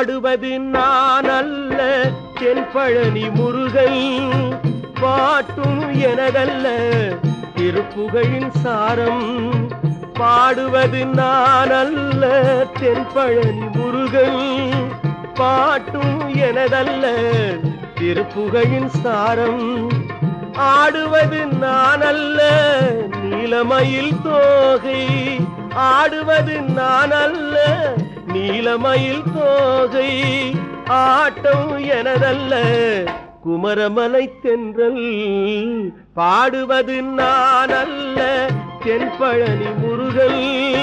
பாடுவது நான் அல்ல தென்பழனி முருகன் பாட்டும் எனதல்ல திருப்புகழின் சாரம் பாடுவது நான் அல்ல தென்பழனி முருகன் பாட்டும் எனதல்ல திருப்புகழின் சாரம் ஆடுவது நான் அல்ல நீலமயில் தோகை ஆடுவது நான் அல்ல நீலமயில் தோகை ஆட்டம் எனதல்ல குமரமலை தென்றல் பாடுவது நான் அல்ல தென்பழனி முருகன்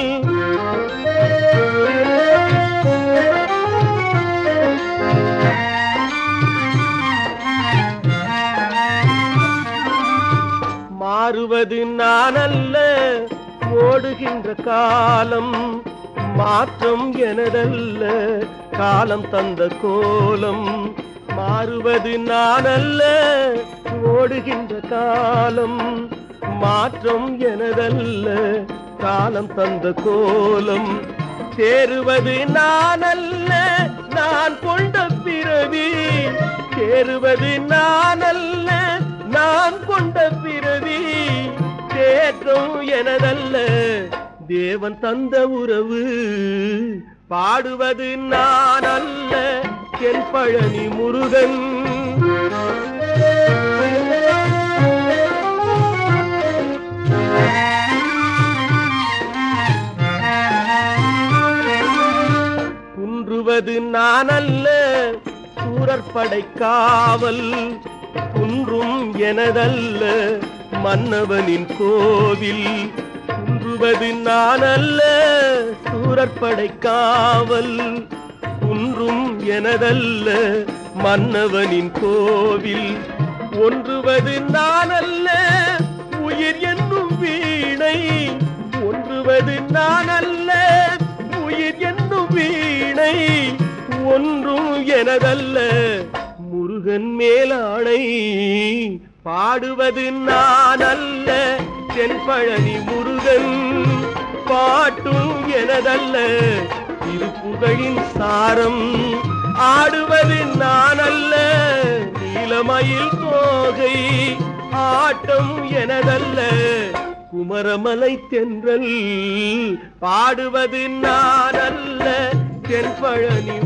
மாறுவது நான் அல்ல ஓடுகின்ற காலம் மாற்றம் எனதல்ல காலம் தந்த கோலம் மாறுவது நான் அல்ல ஓடுகின்ற காலம் மாற்றம் எனதல்ல காலம் தந்த கோலம் சேருவது நான் அல்ல நான் கொண்ட பிறவி சேருவது நான் அல்ல நான் கொண்ட பிறவி தேற்றம் எனதல்ல தேவன் தந்த உறவு பாடுவது நான் அல்ல என் பழனி முருகன் குன்றுவது நான் அல்ல சூரற்படை காவல் குன்றும் எனதல்ல மன்னவனின் கோவில் குன்றுவது நான் அல்ல சூரற்படை காவல் குன்றும் எனதல்ல மன்னவனின் கோவில் ஒன்றுவது நான் அல்ல உயிர் என்னும் வீணை ஒன்றுவது நான் அல்ல உயிர் என்னும் வீணை ஒன்றும் எனதல்ல முருகன் மேலாணை பாடுவது நான் அல்ல தென்பழனி முருகன் பாட்டும் எனதல்ல திருப்புகழின் சாரம் ஆடுவது நான் அல்ல நீலமயில் தோகை ஆட்டம் எனதல்ல குமரமலை தென்றல் பாடுவது நான் அல்ல தென்பழனி